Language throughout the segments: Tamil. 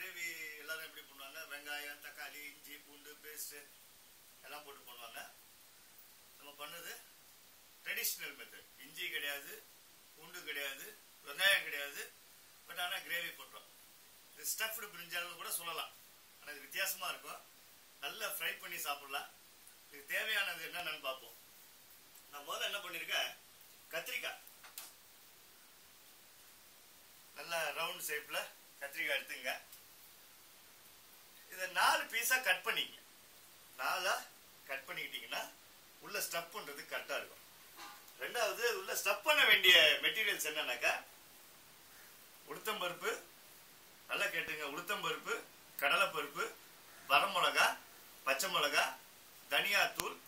கிரேவி எல்லாரும் எப்படி பண்ணுவாங்க வெங்காயம் தக்காளி இஞ்சி பூண்டு பேஸ்ட்டு எல்லாம் போட்டு பண்ணுவாங்க நம்ம பண்ணது ட்ரெடிஷ்னல் மெத்தட் இஞ்சி கிடையாது பூண்டு கிடையாது வெங்காயம் கிடையாது பட் ஆனால் கிரேவி பண்ணுறோம் இது ஸ்டஃப்டு பிரிஞ்சாலும் கூட சொல்லலாம் ஆனால் இது வித்தியாசமாக இருக்கும் நல்லா ஃப்ரை பண்ணி சாப்பிடலாம் இதுக்கு தேவையானது என்னென்னு பார்ப்போம் நான் முதல்ல என்ன பண்ணியிருக்கேன் கத்திரிக்காய் நல்லா ரவுண்ட் ஷேப்பில் கத்திரிக்காய் எடுத்துங்க இதை நாலு பீஸாக கட் பண்ணிங்க நாலாக கட் பண்ணிக்கிட்டீங்கன்னா உள்ள ஸ்டப் பண்ணுறது கரெக்டாக இருக்கும் ரெண்டாவது உள்ள ஸ்டப் பண்ண வேண்டிய மெட்டீரியல்ஸ் என்னன்னாக்கா உளுத்தம்பருப்பு நல்லா கேட்டுங்க உளுத்தம்பருப்பு கடலைப்பருப்பு வரமிளகா பச்சை மிளகா தனியாத்தூள்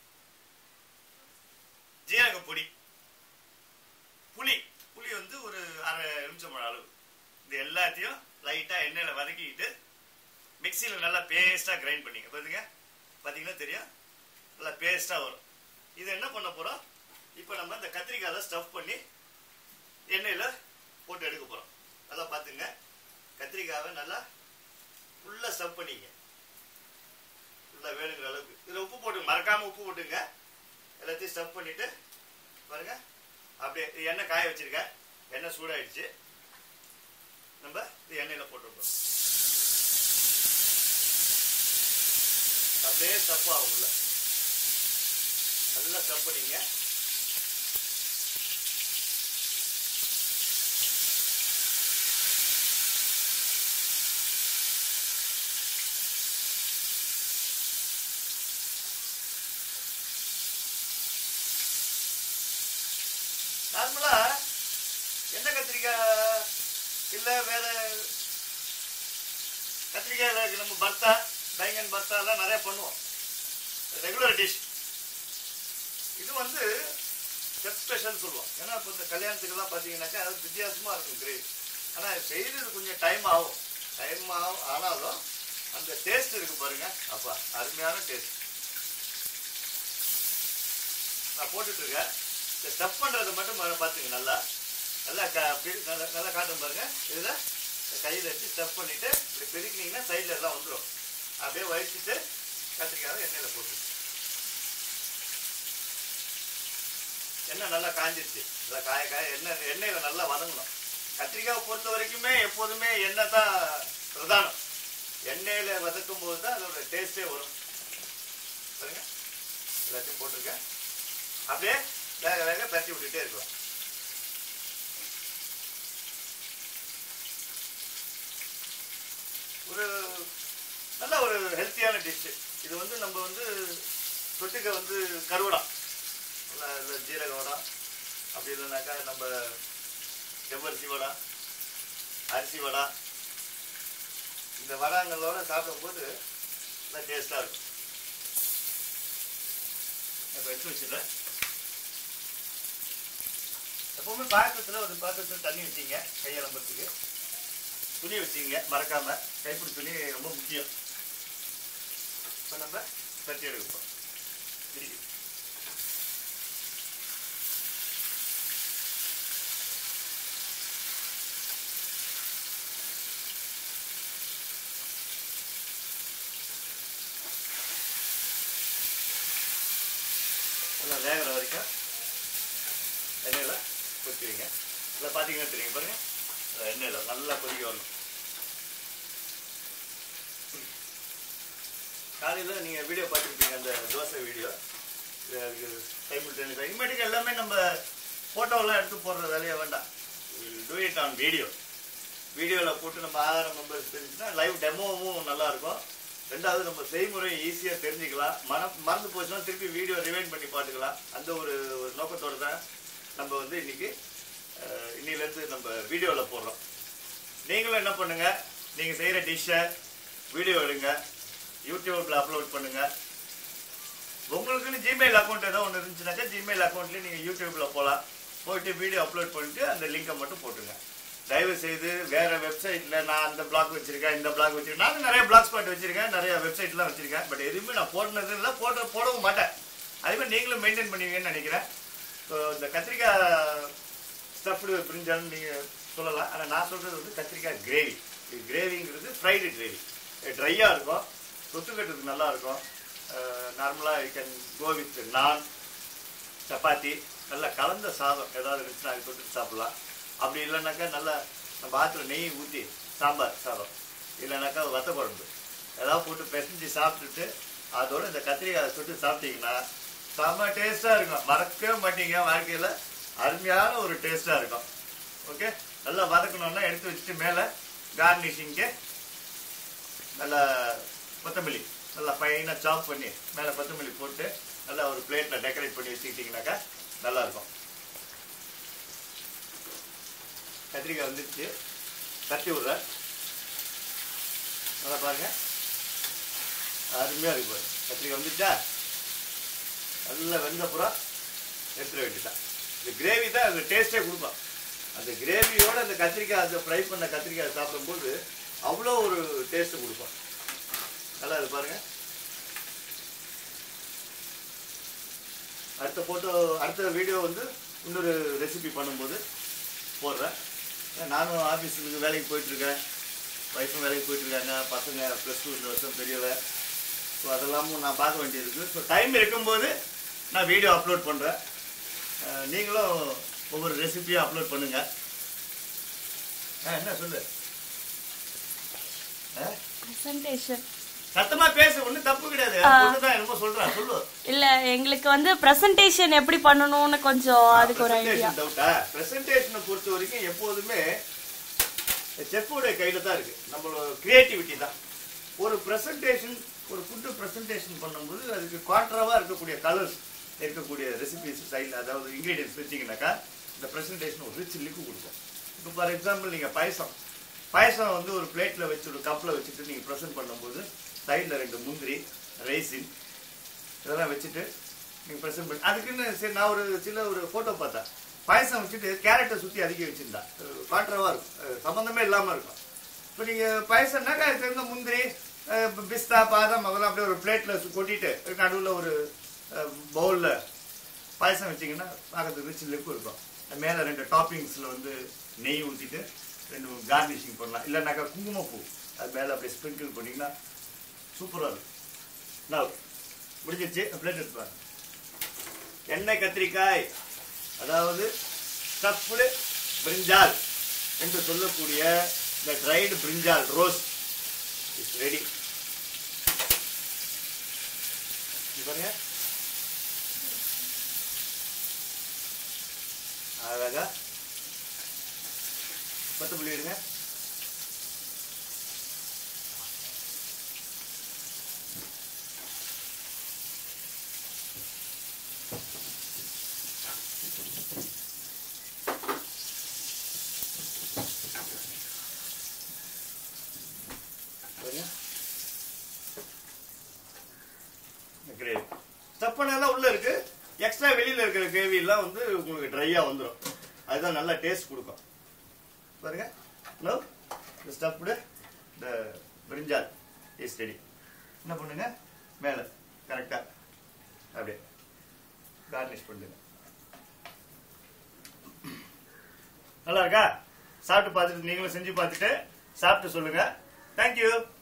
ஜீரக பொடி புளி புளி வந்து ஒரு அரை எலுமிச்சம்பழம் அளவு இது எல்லாத்தையும் லைட்டாக எண்ணெயில் வதக்கிக்கிட்டு மிக்சியில் நல்லா பேஸ்ட்டாக கிரைண்ட் பண்ணிங்க பார்த்துங்க பார்த்தீங்கன்னா தெரியும் நல்லா பேஸ்ட்டாக வரும் இது என்ன பண்ண போகிறோம் இப்போ நம்ம இந்த கத்திரிக்காயை ஸ்டஃப் பண்ணி எண்ணெயில் போட்டு எடுக்க போகிறோம் நல்லா பார்த்துங்க கத்திரிக்காவை நல்லா ஃபுல்லாக ஸ்டஃப் பண்ணிங்க ஃபுல்லாக வேணுங்கிற அளவுக்கு இதில் உப்பு போட்டு மறக்காமல் உப்பு போட்டுங்க எல்லாத்தையும் ஸ்டஃப் பண்ணிவிட்டு பாருங்க அப்படியே இது எண்ணெய் காய வச்சிருக்கேன் எண்ணெய் சூடாயிடுச்சு நம்ம இது எண்ணெயில் போட்டுருக்கோம் அப்படியே ஸ்டப் ஆகும் உள்ள நல்லா ஸ்டப் பண்ணிங்க நார்மலா எண்ணெய் கத்திரிக்காய் இல்ல வேற கத்திரிக்காயில நம்ம பர்த்தா பேங்கன் பர்த்தா எல்லாம் நிறைய பண்ணுவோம் ரெகுலர் டிஷ் இது வந்து செப் ஸ்பெஷல் சொல்லுவோம் ஏன்னா இப்போ இந்த கல்யாணத்துக்கெல்லாம் பார்த்தீங்கன்னாக்கா அது வித்தியாசமா இருக்கும் கிரேவி ஆனால் செய்யறது கொஞ்சம் டைம் ஆகும் டைம் ஆகும் ஆனாலும் அந்த டேஸ்ட் இருக்கு பாருங்க அப்பா அருமையான டேஸ்ட் நான் போட்டுட்டு இருக்கேன் இந்த ஸ்டப் பண்ணுறதை மட்டும் ம- பார்த்துங்க நல்லா நல்லா கா பிரி- நல்லா நல்லா காட்டும் பாருங்க இதில் கையில் வச்சு ஸ்டப் பண்ணிட்டு இப்படி பெருக்கினீங்கன்னா சைடில் எல்லாம் வந்துடும் அப்படியே வலிச்சுட்டு கத்திரிக்காவை எண்ணெயில் போட்டு எண்ணெய் நல்லா காஞ்சிருச்சு நல்லா காய காய எண்ணெய் எண்ணெயில் நல்லா வதங்கணும் கத்திரிக்காவை பொறுத்த வரைக்குமே எப்போதுமே எண்ணெய் தான் பிரதானம் எண்ணெயில் வதக்கும் போது தான் அதோட டேஸ்டே வரும் பாருங்க எல்லாத்தையும் போட்டிருக்கேன் அப்படியே வேக வேக பரட்டி விட்டுட்டே இருக்கலாம் ஒரு நல்ல ஒரு ஹெல்த்தியான டிஷ்ஷு இது வந்து நம்ம வந்து தொட்டுக்க வந்து கருவடா நல்லா இல்லை ஜீரக வடை அப்படி இல்லைனாக்கா நம்ம செவ்வரிசி வடை அரிசி வடை இந்த வடாங்களோட சாப்பிடும்போது நல்லா டேஸ்ட்டாக இருக்கும் இப்போ எடுத்து வச்சிடுறேன் எப்பவுமே பாத்திரத்தில் ஒரு பாத்திரத்தில் தண்ணி வச்சிங்க கையலம்புறதுக்கு துணி வச்சிங்க மறக்காம கைப்பிடி துணி ரொம்ப முக்கியம் இப்போ நம்ம தட்டி எடுக்கப்போம் பிரிக்கு நல்லா வேகிற வரைக்கும் எண்ணெயில் கொத்தி வைங்க இல்லை பார்த்தீங்கன்னா தெரியும் பாருங்க அது எண்ணெயில் நல்லா கொதிக்க வரணும் காலையில் நீங்கள் வீடியோ பார்த்துருப்பீங்க அந்த தோசை வீடியோ சைமில்டேனியஸ் இனிமேட்டுக்கு எல்லாமே நம்ம ஃபோட்டோவெல்லாம் எடுத்து போடுற வேலையை வேண்டாம் டூ இட் ஆன் வீடியோ வீடியோவில் போட்டு நம்ம ஆதாரம் மெம்பர்ஸ் தெரிஞ்சுன்னா லைவ் டெமோவும் நல்லா இருக்கும் ரெண்டாவது நம்ம செய்முறை ஈஸியாக தெரிஞ்சுக்கலாம் மன மறந்து போச்சுன்னா திருப்பி வீடியோ ரிவைண்ட் பண்ணி பார்த்துக்கலாம் அந்த ஒரு ஒரு நோக்கத்தோடு தான் நம்ம வந்து இன்னைக்கு அஹ், இன்னிலேருந்து நம்ம வீடியோவில் போடுறோம் நீங்களும் என்ன பண்ணுங்க நீங்கள் செய்கிற டிஷ்ஷை வீடியோ எடுங்க யூடியூப்பில் அப்லோட் பண்ணுங்க உங்களுக்குன்னு ஜிமெயில் அக்கௌண்ட் ஏதோ ஒன்று இருந்துச்சுனாக்கா ஜிமெயில் அக்கௌண்ட்லேயே நீங்கள் யூடியூப்பில் போகலாம் போயிட்டு வீடியோ அப்லோட் பண்ணிட்டு அந்த லிங்கை மட்டும் போட்டுருங்க தயவு செய்து வேற வெப்சைட்டில் நான் அந்த பிளாக் வச்சிருக்கேன் இந்த பிளாக் வச்சிருக்கேன் நான் நிறைய பிளாக் ஸ்பாட் வச்சிருக்கேன் நிறைய வெப்சைட்லாம் வச்சிருக்கேன் பட் எதுவுமே நான் போடுனது இல்லை போட போடவும் மாட்டேன் அதே மாதிரி நீங்களும் மெயின்டைன் பண்ணுவீங்கன்னு நினைக்கிறேன் ஸோ இந்த கத்திரிக்காய் ஸ்டஃப்டு பிரிஞ்சாலும் நீங்கள் சொல்லலாம் ஆனால் நான் சொல்கிறது வந்து கத்திரிக்காய் கிரேவி இது கிரேவிங்கிறது ஃப்ரைடு கிரேவி ட்ரையாக இருக்கும் தொட்டுக்கட்டுறதுக்கு நல்லா இருக்கும் நார்மலாக யூ கேன் கோ வித் நான் சப்பாத்தி நல்லா கலந்த சாதம் ஏதாவது இருந்துச்சுன்னா அது தொட்டு சாப்பிடலாம் அப்படி இல்லைனாக்கா நல்லா நம்ம ஆற்றுல நெய் ஊற்றி சாம்பார் சாதம் இல்லைனாக்கா வத்த குழம்பு ஏதாவது போட்டு பிசைஞ்சு சாப்பிட்டுட்டு அதோட இந்த கத்திரிக்காயை தொட்டு சாப்பிட்டீங்கன்னா செம்ம டேஸ்ட்டாக இருக்கும் மறக்கவே மாட்டீங்க வாழ்க்கையில் அருமையான ஒரு டேஸ்ட்டாக இருக்கும் ஓகே நல்லா வதக்கணும்னா எடுத்து வச்சுட்டு மேலே கார்னிஷிங்க்கு நல்லா கொத்தமல்லி நல்லா ஃபைனாக சாப் பண்ணி மேலே கொத்தமல்லி போட்டு நல்லா ஒரு பிளேட்டில் டெக்கரேட் பண்ணி வச்சுக்கிட்டிங்கனாக்கா நல்லா இருக்கும் கத்திரிக்காய் வந்துருச்சு தட்டி விட்றேன் நல்லா பாருங்க அருமையாக இருக்கு பாருங்க கத்திரிக்காய் வந்துச்சா நல்லா வெந்தப்புறம் எடுத்துட வேண்டியதான் இந்த கிரேவி தான் அந்த டேஸ்ட்டே கொடுக்கும் அந்த கிரேவியோட அந்த கத்திரிக்காய் அந்த ஃப்ரை பண்ண கத்திரிக்காய் சாப்பிடும்போது அவ்வளோ ஒரு டேஸ்ட் கொடுக்கும் நல்லா இது பாருங்க அடுத்த ஃபோட்டோ அடுத்த வீடியோ வந்து இன்னொரு ரெசிபி பண்ணும்போது போடுறேன் ஏன்னா நானும் ஆஃபீஸுக்கு வேலைக்கு போயிட்டுருக்கேன் ஒய்ஃபும் வேலைக்கு போயிட்டுருக்காங்க பசங்க ப்ளஸ் டூ இந்த வருஷம் பெரியவ ஸோ அதெல்லாமும் நான் பார்க்க வேண்டியது இருக்குது ஸோ டைம் இருக்கும்போது நான் வீடியோ அப்லோட் பண்ணுறேன் நீங்களும் ஒவ்வொரு ரெசிபியும் அப்லோட் பண்ணுங்க ஆ, என்ன சொல்லு ஆ? பிரசன்டேஷன் சத்தமா பேசு ஒண்ணும் தப்பு கிடையாது ஆ. ஒண்ணுதான் என்னமோ சொல்றேன் சொல்லு இல்ல எங்களுக்கு வந்து பிரசன்டேஷன் எப்படி பண்ணணும்னு கொஞ்சம் அதுக்கு ஒரு ஐடியா டவுட்டா பிரசன்டேஷனை பொறுத்த வரைக்கும் எப்போதுமே செஃப்போட கையில தான் இருக்கு நம்மளோட கிரியேட்டிவிட்டி தான் ஒரு பிரசன்டேஷன் ஒரு ஃபுட்டு பிரசன்டேஷன் பண்ணும்போது அதுக்கு குவாட்ராவா இருக்கக்கூடிய கலர்ஸ் இருக்கக்கூடிய ரெசிபிஸ் ஸ்டைல் அதாவது இன்கிரீடியன்ஸ் வச்சிங்கனாக்கா இந்த பிரசன்டேஷன் ஒரு ரிச் லுக்கு கொடுக்கும் இப்போ ஃபார் எக்ஸாம்பிள் நீங்கள் பாயசம் பாயசம் வந்து ஒரு பிளேட்டில் வச்சு ஒரு கப்பில் வச்சுட்டு நீங்கள் ப்ரெசென்ட் பண்ணும்போது சைடில் ரெண்டு முந்திரி ரைசின் இதெல்லாம் வச்சுட்டு நீங்கள் ப்ரெசென்ட் பண்ணி அதுக்குன்னு சரி நான் ஒரு சில ஒரு ஃபோட்டோ பார்த்தேன் பாயசம் வச்சுட்டு கேரட்டை சுற்றி அதிக வச்சுருந்தா காட்டுறவா இருக்கும் அஹ் சம்மந்தமே இல்லாமல் இருக்கும் இப்போ நீங்கள் பாயசம்னாக்கா அதுக்கு தகுந்த முந்திரி அஹ் பிஸ்தா பாதாம் அதெல்லாம் அப்படியே ஒரு பிளேட்டில் கொட்டிட்டு நடுவில் ஒரு பவுலில் பாயசம் வச்சிங்கன்னா பார்க்கறதுக்கு ரிச் லுக் இருக்கும் மேலே ரெண்டு டாப்பிங்ஸில் வந்து நெய் ஊற்றிட்டு ரெண்டு கார்னிஷிங் பண்ணலாம் இல்லைனாக்கா குங்குமப்பூ அது மேலே அப்படியே ஸ்ப்ரிங்கிள் பண்ணிங்கன்னா சூப்பராக இருக்கும் நான் முடிஞ்சிருச்சு பிளேட் எடுத்துவாங்க எண்ணெய் கத்திரிக்காய் அதாவது ஸ்டஃப்டு பிரிஞ்சால் என்று சொல்லக்கூடிய இந்த dried brinjal rose is ready பாருங்க அழகா கொத்தமல்லி எடுங்க பாருங்க கிரேவி ஸ்டப்பனெல்லாம் உள்ள இருக்கு எக்ஸ்ட்ரா வெளியில இருக்கிற கிரேவி எல்லாம் வந்து உங்களுக்கு ட்ரையா வந்துடும் அதுதான் நல்லா டேஸ்ட் கொடுக்கும் பாருங்க நோ இந்த ஸ்டப்டு இந்த பிரிஞ்சால் இஸ் ரெடி என்ன பண்ணுங்க மேலே கரெக்டாக அப்படியே கார்னிஷ் பண்ணுங்க நல்லா இருக்கா சாப்பிட்டு பார்த்துட்டு நீங்களும் செஞ்சு பார்த்துட்டு சாப்பிட்டு சொல்லுங்க தேங்க்யூ